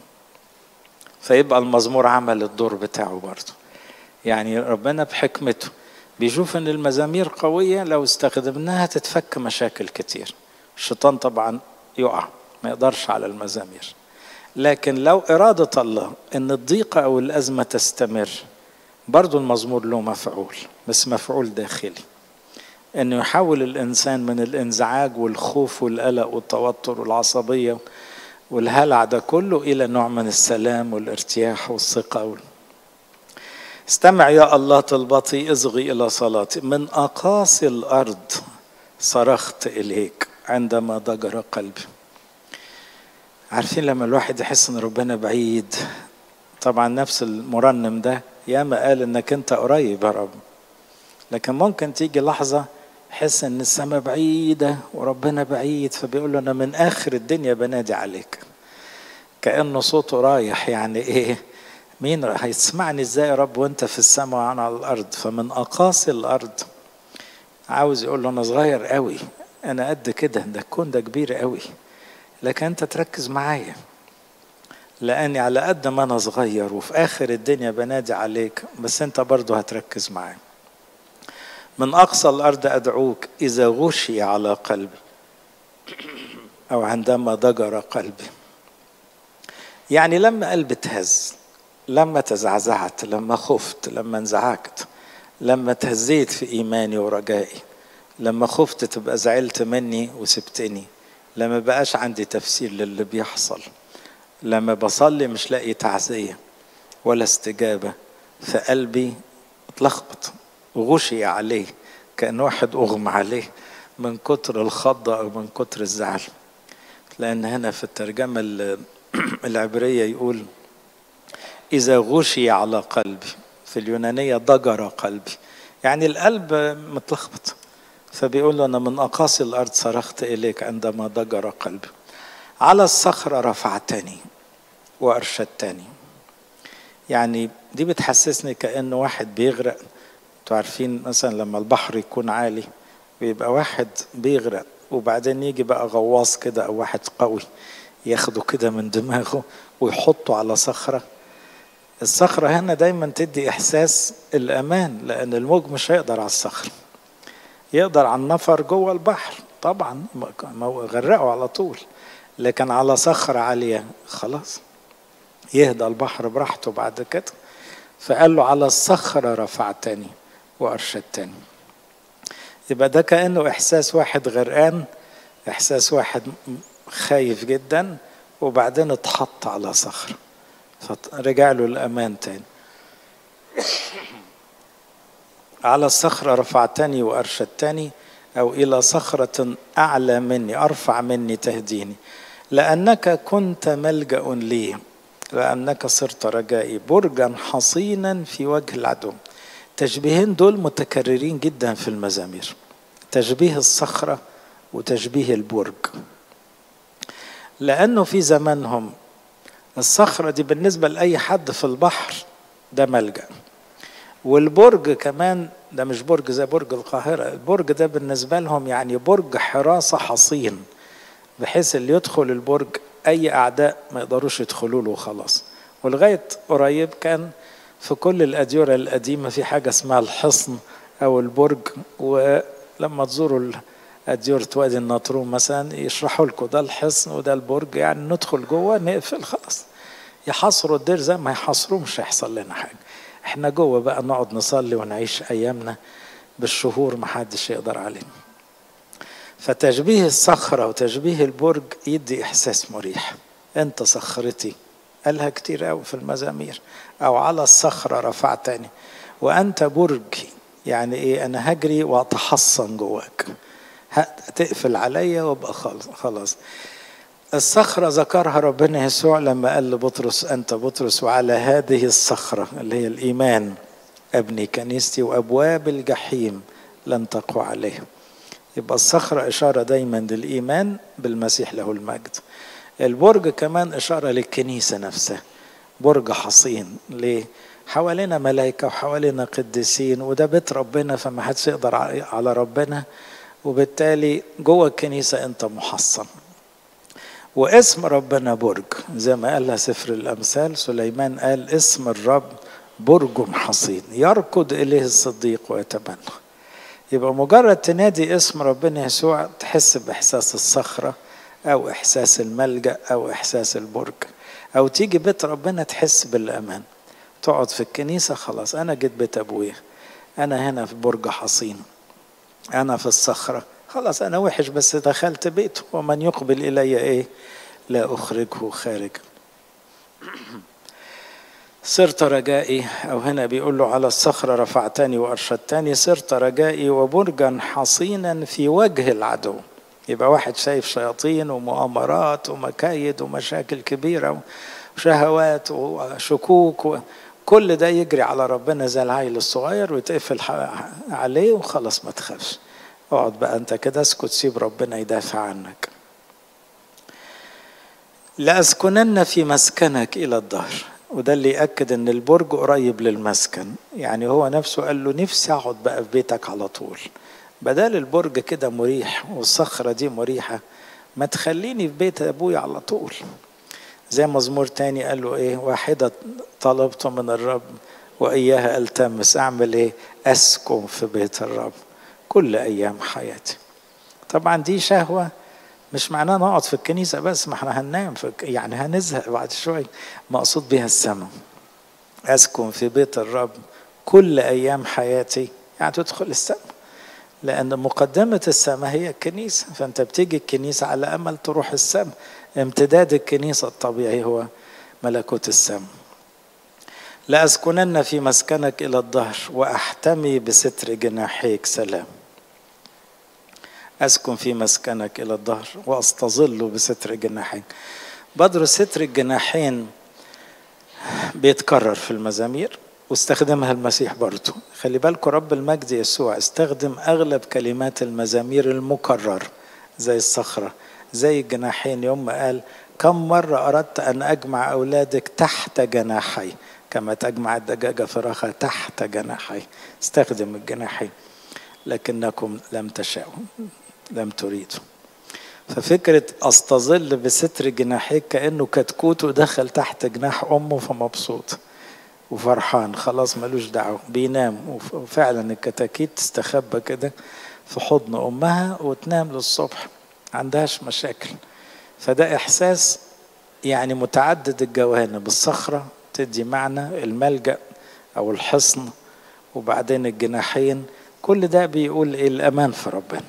فيبقى المزمور عمل الدور بتاعه برضه يعني ربنا بحكمته بيشوف ان المزامير قوية لو استخدمناها تتفك مشاكل كتير الشيطان طبعا يقع ما يقدرش على المزامير لكن لو إرادة الله ان الضيقة او الأزمة تستمر برضو المزمور له مفعول بس مفعول داخلي انه يحول الانسان من الانزعاج والخوف والقلق والتوتر والعصبيه والهلع ده كله الى نوع من السلام والارتياح والثقه وال... استمع يا الله طلبتي اصغي الى صلاتي من اقاصي الارض صرخت اليك عندما ضجر قلبي عارفين لما الواحد يحس ان ربنا بعيد طبعا نفس المرنم ده ياما قال انك انت قريب يا رب لكن ممكن تيجي لحظه يحس ان السماء بعيده وربنا بعيد فبيقول له انا من اخر الدنيا بنادي عليك كانه صوته رايح يعني ايه مين هيسمعني ازاي يا رب وانت في السماء وانا على الارض فمن اقاصي الارض عاوز يقول له انا صغير قوي انا قد كده ده الكون ده كبير قوي لكن انت تركز معايا لاني على قد ما انا صغير وفي اخر الدنيا بنادي عليك بس انت برضه هتركز معايا من أقصى الأرض أدعوك إذا غشي على قلبي أو عندما ضجر قلبي يعني لما قلبي اتهز لما تزعزعت لما خفت لما انزعجت لما تهزيت في إيماني ورجائي لما خفت تبقى زعلت مني وسبتني لما بقاش عندي تفسير للي بيحصل لما بصلي مش لاقي تعزية ولا استجابة فقلبي اتلخبط وغشي عليه كأن واحد أغمى عليه من كتر الخضة أو من كتر الزعل لأن هنا في الترجمة العبرية يقول إذا غشي على قلبي في اليونانية ضجر قلبي يعني القلب متلخبط فبيقول له أنا من أقاصي الأرض صرخت إليك عندما ضجر قلبي على الصخرة رفعتني وأرشدتني يعني دي بتحسسني كأنه واحد بيغرق انتوا عارفين مثلا لما البحر يكون عالي بيبقى واحد بيغرق وبعدين يجي بقى غواص كده او واحد قوي ياخده كده من دماغه ويحطه على صخرة الصخرة هنا دايما تدي إحساس الأمان لأن الموج مش هيقدر على الصخرة يقدر على النفر جوه البحر طبعا غرقه على طول لكن على صخرة عالية خلاص يهدى البحر براحته بعد كده فقال له على الصخرة رفعتني وأرشدتني يبقى ده كأنه إحساس واحد غرقان إحساس واحد خايف جدا وبعدين اتحط على صخرة فرجع له الأمان تاني على الصخرة رفعتني وأرشدتني أو إلى صخرة أعلى مني أرفع مني تهديني لأنك كنت ملجأ لي لأنك صرت رجائي برجا حصينا في وجه العدو تشبيهين دول متكررين جدا في المزامير تشبيه الصخرة وتشبيه البرج لأنه في زمانهم الصخرة دي بالنسبة لأي حد في البحر ده ملجأ والبرج كمان ده مش برج زي برج القاهرة البرج ده بالنسبة لهم يعني برج حراسة حصين بحيث اللي يدخل البرج أي أعداء ما يقدروش يدخلوا له خلاص ولغاية قريب كان في كل الأديرة القديمة في حاجة اسمها الحصن أو البرج ولما تزوروا أديرة وادي النطرون مثلا يشرحوا لكم ده الحصن وده البرج يعني ندخل جوه نقفل خلاص يحاصروا الدير زي ما يحاصروه مش هيحصل لنا حاجة احنا جوه بقى نقعد نصلي ونعيش أيامنا بالشهور محدش يقدر علينا فتشبيه الصخرة وتشبيه البرج يدي إحساس مريح أنت صخرتي قالها كتير قوي في المزامير أو على الصخرة رفعتني وأنت برجي يعني إيه أنا هجري وأتحصن جواك هتقفل عليا وابقى خلاص خلاص الصخرة ذكرها ربنا يسوع لما قال لبطرس أنت بطرس وعلى هذه الصخرة اللي هي الإيمان أبني كنيستي وأبواب الجحيم لن تقوى عليه يبقى الصخرة إشارة دايما للإيمان بالمسيح له المجد البرج كمان إشارة للكنيسة نفسها برج حصين ليه؟ حوالينا ملائكة وحوالينا قديسين وده بيت ربنا فما حدش يقدر على ربنا وبالتالي جوه الكنيسة أنت محصن واسم ربنا برج زي ما قالها سفر الأمثال سليمان قال اسم الرب برج حصين يركض إليه الصديق ويتبنى يبقى مجرد تنادي اسم ربنا يسوع تحس بإحساس الصخرة أو إحساس الملجأ أو إحساس البرج أو تيجي بيت ربنا تحس بالأمان تقعد في الكنيسة خلاص أنا جيت بيت أبويا أنا هنا في برج حصين أنا في الصخرة خلاص أنا وحش بس دخلت بيته ومن يقبل إلي إيه لا أخرجه خارج صرت رجائي أو هنا بيقول له على الصخرة رفعتني وأرشدتني صرت رجائي وبرجا حصينا في وجه العدو يبقى واحد شايف شياطين ومؤامرات ومكايد ومشاكل كبيرة وشهوات وشكوك كل ده يجري على ربنا زي العيل الصغير ويتقفل عليه وخلاص ما تخافش اقعد بقى انت كده اسكت سيب ربنا يدافع عنك لأسكنن في مسكنك إلى الظهر وده اللي يأكد إن البرج قريب للمسكن يعني هو نفسه قال له نفسي أقعد بقى في بيتك على طول بدل البرج كده مريح والصخرة دي مريحة ما تخليني في بيت أبويا على طول زي مزمور تاني قال له إيه واحدة طلبت من الرب وإياها ألتمس أعمل إيه أسكن في بيت الرب كل أيام حياتي طبعا دي شهوة مش معناه نقعد في الكنيسة بس ما احنا هننام في يعني هنزهق بعد شوية مقصود بها السماء أسكن في بيت الرب كل أيام حياتي يعني تدخل السماء لأن مقدمة السماء هي الكنيسة فأنت بتيجي الكنيسة على أمل تروح السماء امتداد الكنيسة الطبيعي هو ملكوت السماء لأسكنن في مسكنك إلى الظهر وأحتمي بستر جناحيك سلام أسكن في مسكنك إلى الظهر وأستظل بستر جناحيك بدر ستر الجناحين بيتكرر في المزامير واستخدمها المسيح برضه خلي بالكم رب المجد يسوع استخدم أغلب كلمات المزامير المكرر زي الصخرة زي الجناحين يوم ما قال كم مرة أردت أن أجمع أولادك تحت جناحي كما تجمع الدجاجة فراخها تحت جناحي استخدم الجناحين لكنكم لم تشاءوا لم تريدوا ففكرة أستظل بستر جناحيك كأنه كتكوت ودخل تحت جناح أمه فمبسوط وفرحان خلاص ملوش دعوة بينام وفعلا الكتاكيت تستخبى كده في حضن أمها وتنام للصبح عندهاش مشاكل فده إحساس يعني متعدد الجوانب الصخرة تدي معنى الملجأ أو الحصن وبعدين الجناحين كل ده بيقول إيه الأمان في ربنا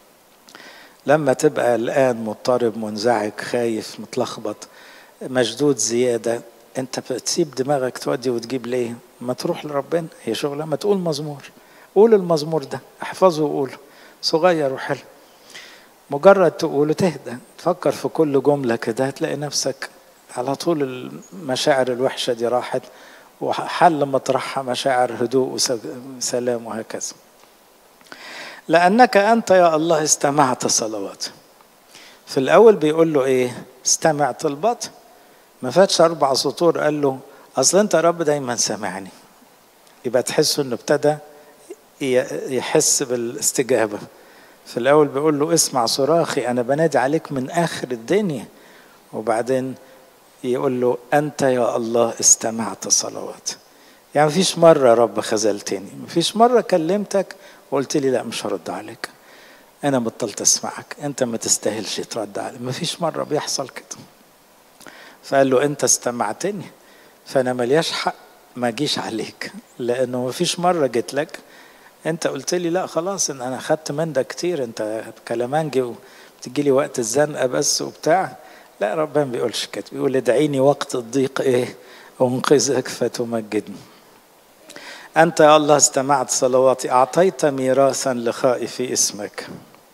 لما تبقى الآن مضطرب منزعج خايف متلخبط مشدود زيادة انت بتسيب دماغك تودي وتجيب ليه ما تروح لربنا هي شغلة ما تقول مزمور قول المزمور ده احفظه وقوله صغير وحلو مجرد تقوله تهدى تفكر في كل جملة كده هتلاقي نفسك على طول المشاعر الوحشة دي راحت وحل مطرحها مشاعر هدوء وسلام وهكذا لأنك أنت يا الله استمعت صلوات في الأول بيقول له إيه استمع طلبات ما فاتش أربع سطور قال له أصل أنت يا رب دايما سامعني يبقى تحسه إنه ابتدى يحس بالاستجابة في الأول بيقول له اسمع صراخي أنا بنادي عليك من آخر الدنيا وبعدين يقول له أنت يا الله استمعت صلوات يعني مفيش مرة يا رب خذلتني مفيش مرة كلمتك وقلت لي لا مش هرد عليك أنا بطلت أسمعك أنت ما تستاهلش ترد علي مفيش مرة بيحصل كده فقال له أنت استمعتني فأنا ملياش حق ما أجيش عليك لأنه مفيش مرة جيت لك أنت قلت لي لا خلاص إن أنا خدت من ده كتير أنت كلامانجي وبتجي لي وقت الزنقة بس وبتاع لا ربنا ما بيقولش كده بيقول ادعيني وقت الضيق إيه أنقذك فتمجدني أنت يا الله استمعت صلواتي أعطيت ميراثا لخائفي اسمك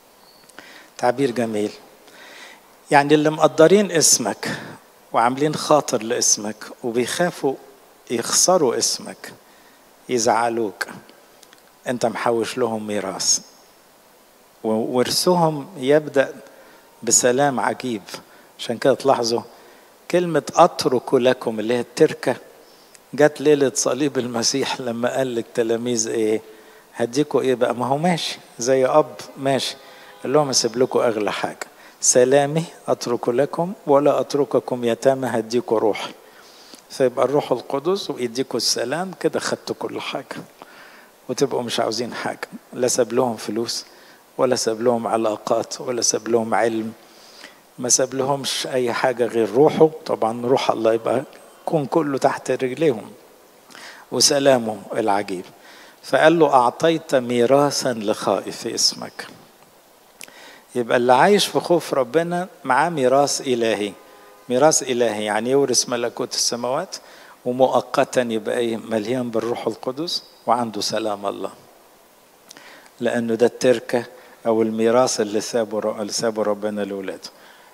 تعبير جميل يعني اللي مقدرين اسمك وعاملين خاطر لاسمك وبيخافوا يخسروا اسمك يزعلوك انت محوش لهم ميراث وورثهم يبدأ بسلام عجيب عشان كده تلاحظوا كلمة أترك لكم اللي هي التركة جت ليلة صليب المسيح لما قال للتلاميذ إيه هديكوا إيه بقى ما هو ماشي زي أب ماشي قال لهم أسيب لكم أغلى حاجة سلامي أترك لكم ولا أترككم يتامى هديكوا روحي فيبقى الروح القدس ويديكوا السلام كده خدتوا كل حاجة وتبقوا مش عاوزين حاجة لا ساب لهم فلوس ولا ساب لهم علاقات ولا ساب لهم علم ما ساب لهمش أي حاجة غير روحه طبعا روح الله يبقى يكون كله تحت رجليهم وسلامه العجيب فقال له أعطيت ميراثا لخائف اسمك يبقى اللي عايش في خوف ربنا معاه ميراث إلهي ميراث إلهي يعني يورث ملكوت السماوات ومؤقتا يبقى ايه مليان بالروح القدس وعنده سلام الله لأنه ده التركة أو الميراث اللي سابه اللي سابه ربنا لأولاده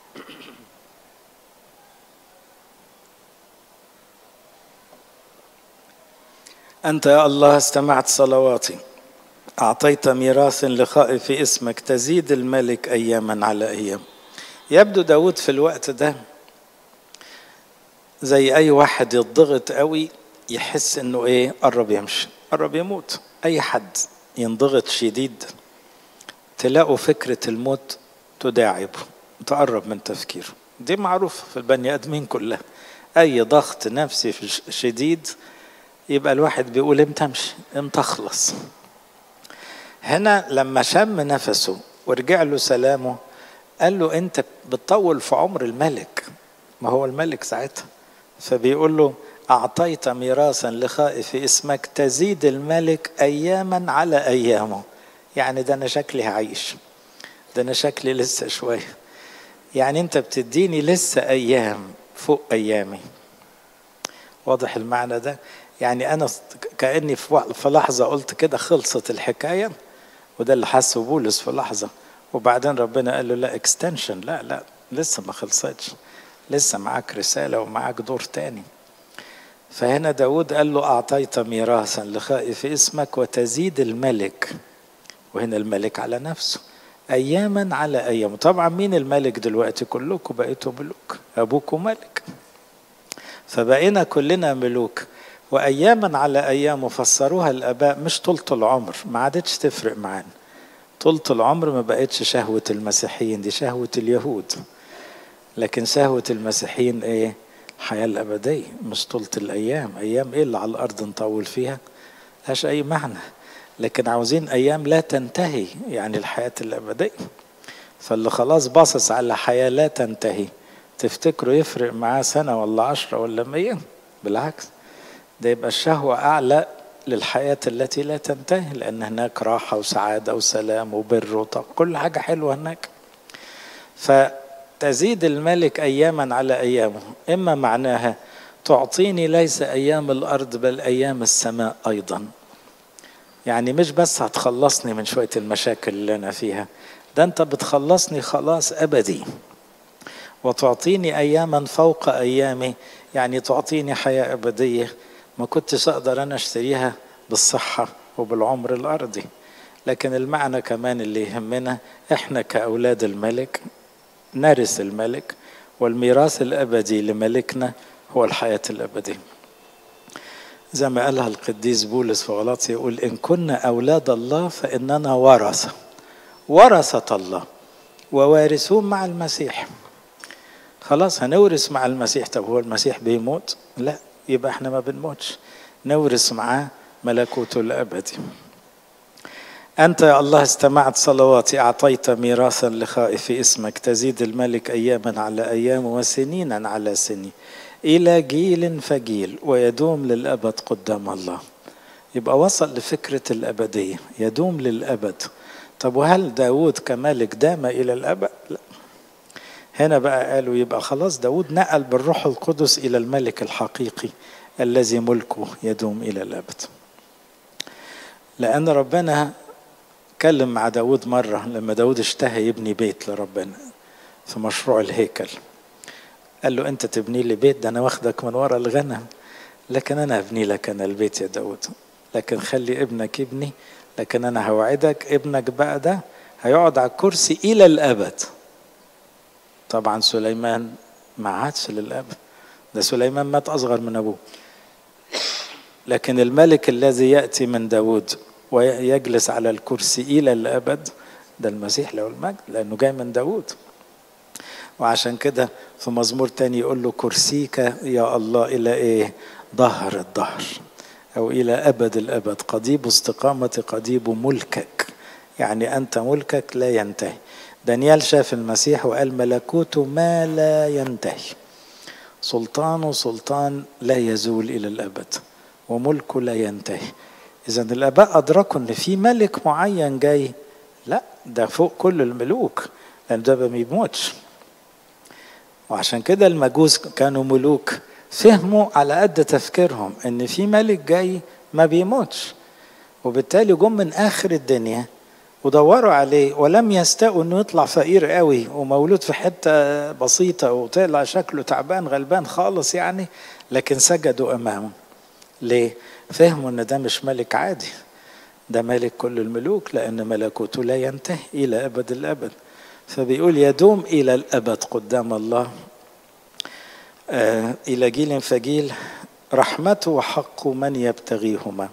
أنت يا الله استمعت صلواتي أعطيت ميراث لخائف اسمك تزيد الملك أياما على أيام يبدو داود في الوقت ده زي أي واحد يضغط قوي يحس إنه إيه قرب يمشي قرب يموت أي حد ينضغط شديد تلاقوا فكرة الموت تداعبه تقرب من تفكيره دي معروفة في البني آدمين كلها أي ضغط نفسي شديد يبقى الواحد بيقول امتى امشي امتى اخلص هنا لما شم نفسه ورجع له سلامه قال له انت بتطول في عمر الملك ما هو الملك ساعتها فبيقول له اعطيت ميراثا لخائف اسمك تزيد الملك اياما على ايامه يعني ده انا شكلي هعيش ده انا شكلي لسه شويه يعني انت بتديني لسه ايام فوق ايامي واضح المعنى ده يعني انا كاني في لحظه قلت كده خلصت الحكايه وده اللي حسه بولس في لحظه وبعدين ربنا قال له لا اكستنشن لا لا لسه ما خلصتش لسه معاك رساله ومعاك دور تاني فهنا داود قال له اعطيت ميراثا لخائف اسمك وتزيد الملك وهنا الملك على نفسه اياما على ايام طبعا مين الملك دلوقتي كلكم بقيتوا ملوك ابوكم ملك فبقينا كلنا ملوك واياما على ايام فسروها الاباء مش طولة العمر ما عادتش تفرق معانا طولة العمر ما بقتش شهوة المسيحيين دي شهوة اليهود لكن شهوة المسيحيين ايه الحياة الأبدية مش طولة الأيام أيام إيه اللي على الأرض نطول فيها لهاش أي معنى لكن عاوزين أيام لا تنتهي يعني الحياة الأبدية فاللي خلاص باصص على حياة لا تنتهي تفتكروا يفرق معاه سنة ولا عشرة ولا مية بالعكس ده يبقى الشهوة أعلى للحياة التي لا تنتهي لأن هناك راحة وسعادة وسلام وبر وطاقة كل حاجة حلوة هناك فتزيد الملك أياما على أيامه إما معناها تعطيني ليس أيام الأرض بل أيام السماء أيضا يعني مش بس هتخلصني من شوية المشاكل اللي أنا فيها ده أنت بتخلصني خلاص أبدي وتعطيني أياما فوق أيامي يعني تعطيني حياة أبدية ما كنتش أقدر أنا أشتريها بالصحة وبالعمر الأرضي لكن المعنى كمان اللي يهمنا إحنا كأولاد الملك نرث الملك والميراث الأبدي لملكنا هو الحياة الأبدية زي ما قالها القديس بولس في غلاطيا يقول إن كنا أولاد الله فإننا ورثة ورثة الله ووارثون مع المسيح خلاص هنورث مع المسيح طب هو المسيح بيموت لا يبقى احنا ما بنموتش نورث معاه ملكوته الأبدي أنت يا الله استمعت صلواتي أعطيت ميراثا لخائف اسمك تزيد الملك أياما على أيام وسنينا على سنين إلى جيل فجيل ويدوم للأبد قدام الله يبقى وصل لفكرة الأبدية يدوم للأبد طب وهل داود كملك دام إلى الأبد؟ لا هنا بقى قالوا يبقى خلاص داود نقل بالروح القدس إلى الملك الحقيقي الذي ملكه يدوم إلى الأبد لأن ربنا اتكلم مع داود مرة لما داود اشتهى يبني بيت لربنا في مشروع الهيكل قال له انت تبني لي بيت ده انا واخدك من ورا الغنم لكن انا ابني لك انا البيت يا داود لكن خلي ابنك يبني لكن أنا هوعدك ابنك بقى ده هيقعد على الكرسي إلى الأبد طبعا سليمان ما عادش للأبد ده سليمان مات أصغر من أبوه لكن الملك الذي يأتي من داود ويجلس على الكرسي إلى الأبد ده المسيح له المجد لأنه جاي من داود وعشان كده في مزمور تاني يقول له كرسيك يا الله إلى إيه ظهر الظهر أو إلى أبد الأبد قضيب استقامة قضيب ملكك يعني أنت ملكك لا ينتهي دانيال شاف المسيح وقال ملكوته ما لا ينتهي سلطانه سلطان لا يزول إلى الأبد وملكه لا ينتهي إذا الآباء أدركوا إن في ملك معين جاي لا ده فوق كل الملوك لأن ده ما بيموتش وعشان كده المجوس كانوا ملوك فهموا على قد تفكيرهم ان في ملك جاي ما بيموتش وبالتالي جم من اخر الدنيا ودوروا عليه ولم يستاءوا انه يطلع فقير قوي ومولود في حته بسيطه وطلع شكله تعبان غلبان خالص يعني لكن سجدوا امامه ليه فهموا ان ده مش ملك عادي ده ملك كل الملوك لان ملكوته لا ينتهي الى ابد الابد فبيقول يدوم الى الابد قدام الله آه الى جيل فجيل رحمته وحق من يبتغيهما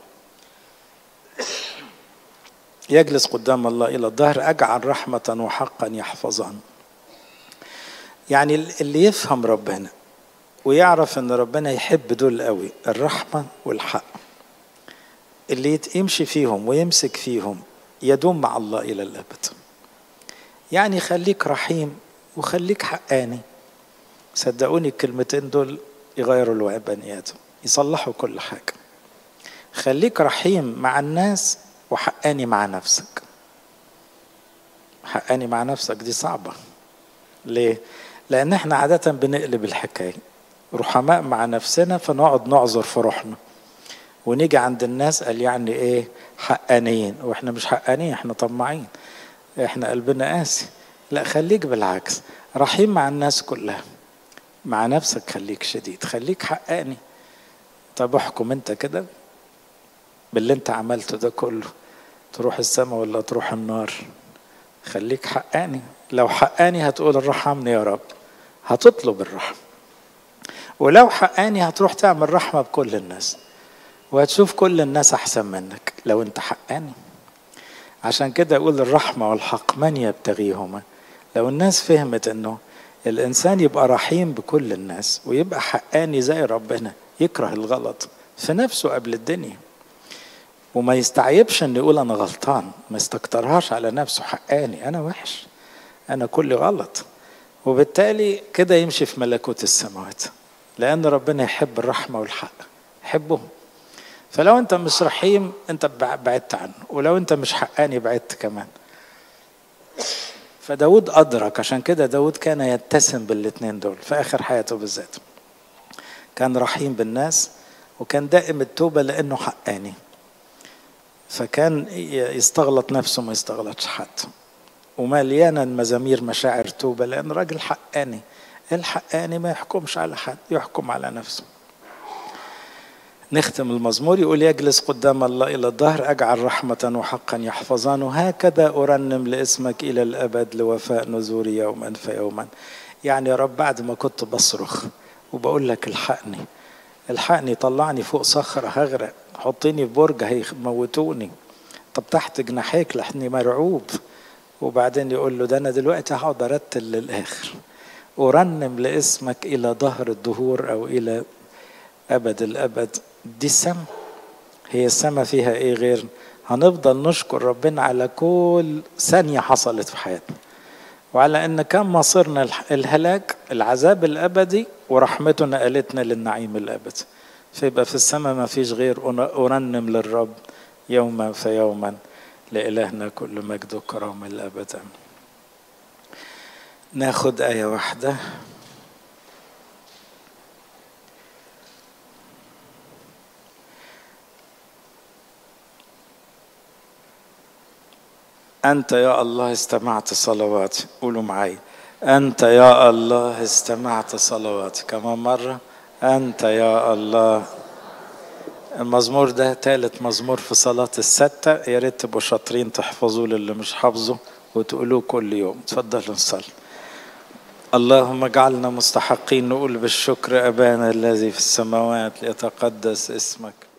يجلس قدام الله الى الظهر اجعل رحمه وحقا يحفظان يعني اللي يفهم ربنا ويعرف ان ربنا يحب دول قوي الرحمه والحق اللي يمشي فيهم ويمسك فيهم يدوم مع الله الى الابد يعني خليك رحيم وخليك حقاني صدقوني الكلمتين دول يغيروا الوعي بني ادم يصلحوا كل حاجه خليك رحيم مع الناس وحقاني مع نفسك حقاني مع نفسك دي صعبه ليه لان احنا عاده بنقلب الحكايه رحماء مع نفسنا فنقعد نعذر في روحنا ونيجي عند الناس قال يعني ايه حقانيين واحنا مش حقانيين احنا طماعين احنا قلبنا قاسي لا خليك بالعكس رحيم مع الناس كلها مع نفسك خليك شديد خليك حقاني طب احكم انت كده باللي انت عملته ده كله تروح السماء ولا تروح النار خليك حقاني لو حقاني هتقول ارحمني يا رب هتطلب الرحمة ولو حقاني هتروح تعمل رحمة بكل الناس وهتشوف كل الناس أحسن منك لو أنت حقاني عشان كده أقول الرحمة والحق من يبتغيهما لو الناس فهمت أنه الإنسان يبقى رحيم بكل الناس ويبقى حقاني زي ربنا يكره الغلط في نفسه قبل الدنيا وما يستعيبش انه يقول انا غلطان ما يستكترهاش على نفسه حقاني انا وحش انا كل غلط وبالتالي كده يمشي في ملكوت السماوات لان ربنا يحب الرحمه والحق يحبهم فلو انت مش رحيم انت بعدت عنه ولو انت مش حقاني بعدت كمان فداود أدرك عشان كده داود كان يتسم بالاتنين دول في آخر حياته بالذات كان رحيم بالناس وكان دائم التوبة لأنه حقاني فكان يستغلط نفسه ما يستغلطش حد ومليانا مزامير مشاعر توبة لأن راجل حقاني الحقاني ما يحكمش على حد يحكم على نفسه نختم المزمور يقول يجلس قدام الله إلى الظهر أجعل رحمة وحقا يحفظان هكذا أرنم لاسمك إلى الأبد لوفاء نذوري يوما فيوما يعني يا رب بعد ما كنت بصرخ وبقول لك الحقني الحقني طلعني فوق صخرة هغرق حطيني في برج هيموتوني طب تحت جناحيك لحني مرعوب وبعدين يقول له ده أنا دلوقتي هقعد أرتل للآخر أرنم لاسمك إلى ظهر الدهور أو إلى أبد الأبد دي السماء هي السماء فيها ايه غير هنفضل نشكر ربنا على كل ثانية حصلت في حياتنا وعلى ان كان مصيرنا الهلاك العذاب الابدي ورحمته نقلتنا للنعيم الابدي فيبقى في السماء ما فيش غير ارنم للرب يوما فيوما لإلهنا كل مجد وكرامة الأبد ناخد آية واحدة أنت يا الله استمعت صلواتي قولوا معي أنت يا الله استمعت صلواتي كمان مرة أنت يا الله المزمور ده ثالث مزمور في صلاة الستة يا ريت تبقوا شاطرين تحفظوه للي مش حافظه وتقولوه كل يوم تفضلوا نصلي اللهم اجعلنا مستحقين نقول بالشكر أبانا الذي في السماوات ليتقدس اسمك